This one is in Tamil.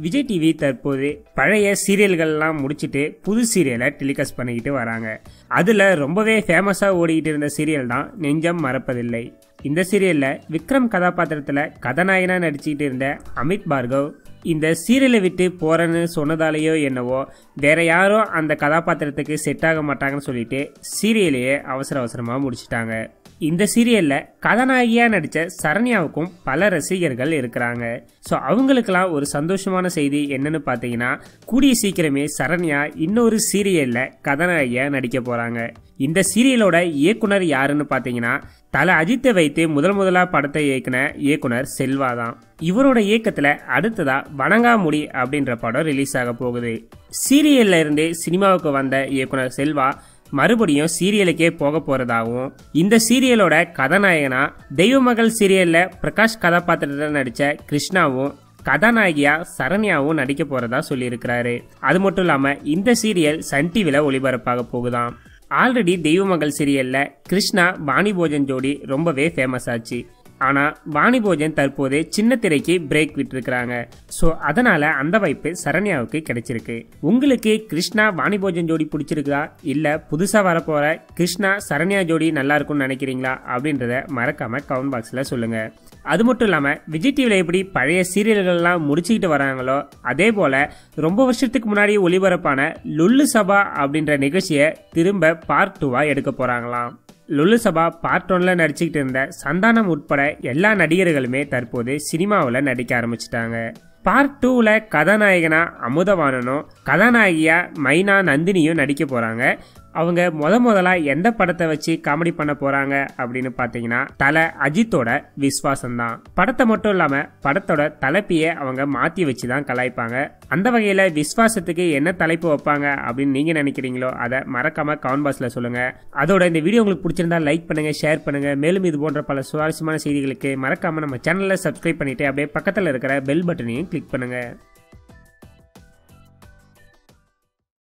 விஜய் டிவி தற்போது பழைய சீரியல்கள்லாம் முடிச்சிட்டு புது சீரியலை டெலிகாஸ்ட் பண்ணிக்கிட்டு வராங்க அதில் ரொம்பவே ஃபேமஸாக ஓடிக்கிட்டு இருந்த சீரியல் தான் நெஞ்சம் மறப்பதில்லை இந்த சீரியலில் விக்ரம் கதாபாத்திரத்தில் கதாநாயகனாக நடிச்சுக்கிட்டு இருந்த அமித் பார்கவ் இந்த சீரியலை விட்டு போறேன்னு சொன்னதாலேயோ என்னவோ வேற யாரும் அந்த கதாபாத்திரத்துக்கு செட் ஆக மாட்டாங்கன்னு சொல்லிட்டு சீரியலையே அவசர அவசரமாக முடிச்சிட்டாங்க இந்த சீரியல்ல கதாநாயகியா நடிச்ச சரண்யாவுக்கும் பல ரசிகர்கள் இருக்கிறாங்க ஸோ அவங்களுக்கெல்லாம் ஒரு சந்தோஷமான செய்தி என்னன்னு பார்த்தீங்கன்னா கூடிய சீக்கிரமே சரண்யா இன்னொரு சீரியல்ல கதாநாயகியா நடிக்க போறாங்க இந்த சீரியலோட இயக்குனர் யாருன்னு பார்த்தீங்கன்னா தல அஜித்தை வைத்து முதல் முதலா படத்தை இயக்குன இயக்குனர் செல்வா தான் இவரோட இயக்கத்துல அடுத்ததா வணங்காமுடி அப்படின்ற படம் ரிலீஸ் ஆக போகுது சீரியல்ல இருந்து சினிமாவுக்கு வந்த இயக்குனர் செல்வா மறுபடியும் சீரியலுக்கே போக போறதாகவும் இந்த சீரியலோட கதாநாயகனா தெய்வமகள் சீரியல்ல பிரகாஷ் கதாபாத்திரத்தில் நடிச்ச கிருஷ்ணாவும் கதாநாயகியா சரண்யாவும் நடிக்க போறதா சொல்லியிருக்கிறாரு அது மட்டும் இல்லாம இந்த சீரியல் சன் டிவில ஒளிபரப்பாக போகுதாம் ஆல்ரெடி தெய்வமகள் சீரியல்ல கிருஷ்ணா வாணி போஜன் ஜோடி ரொம்பவே ஃபேமஸ் ஆச்சு ஆனா வாணி போஜன் தற்போது சின்ன திரைக்கு பிரேக் விட்டுருக்காங்க ஸோ அதனால அந்த வாய்ப்பு சரண்யாவுக்கு கிடைச்சிருக்கு உங்களுக்கு கிருஷ்ணா வாணி போஜன் ஜோடி பிடிச்சிருக்கா இல்ல புதுசா வரப்போற கிருஷ்ணா சரண்யா ஜோடி நல்லா இருக்கும்னு நினைக்கிறீங்களா அப்படின்றத மறக்காம கமெண்ட் பாக்ஸ்ல சொல்லுங்க அது மட்டும் இல்லாம விஜய் டிவில எப்படி பழைய சீரியல்கள்லாம் முடிச்சுக்கிட்டு வராங்களோ அதே போல ரொம்ப வருஷத்துக்கு முன்னாடி ஒளிபரப்பான லுல்லு சபா அப்படின்ற நிகழ்ச்சியை திரும்ப பார்ட் டூவா எடுக்க போறாங்களாம் லுல்லு சபா பார்ட் ஒன்ல நடிச்சுக்கிட்டு இருந்த சந்தானம் உட்பட எல்லா நடிகர்களுமே தற்போது சினிமாவில் நடிக்க ஆரம்பிச்சிட்டாங்க பார்ட் டூவில் கதாநாயகனா அமுதவாணனும் கதாநாயகியா மைனா நந்தினியும் நடிக்க போகிறாங்க அவங்க முத முதலா எந்த படத்தை வச்சு காமெடி பண்ண போறாங்க அப்படின்னு பார்த்தீங்கன்னா தலை அஜித்தோட விஸ்வாசம் தான் படத்தை மட்டும் இல்லாம படத்தோட தலைப்பையே அவங்க மாத்தி வச்சு தான் கலாய்ப்பாங்க அந்த வகையில விஸ்வாசத்துக்கு என்ன தலைப்பு வைப்பாங்க அப்படின்னு நீங்க நினைக்கிறீங்களோ அதை மறக்காம கமெண்ட் பாக்ஸ்ல சொல்லுங்க அதோட இந்த வீடியோ உங்களுக்கு பிடிச்சிருந்தா லைக் பண்ணுங்க ஷேர் பண்ணுங்க மேலும் இது போன்ற பல சுவாரஸ்யமான செய்திகளுக்கு மறக்காம நம்ம சேனல்ல சப்ஸ்கிரைப் பண்ணிட்டு அப்படியே பக்கத்தில் இருக்கிற பெல் பட்டனையும் கிளிக் பண்ணுங்க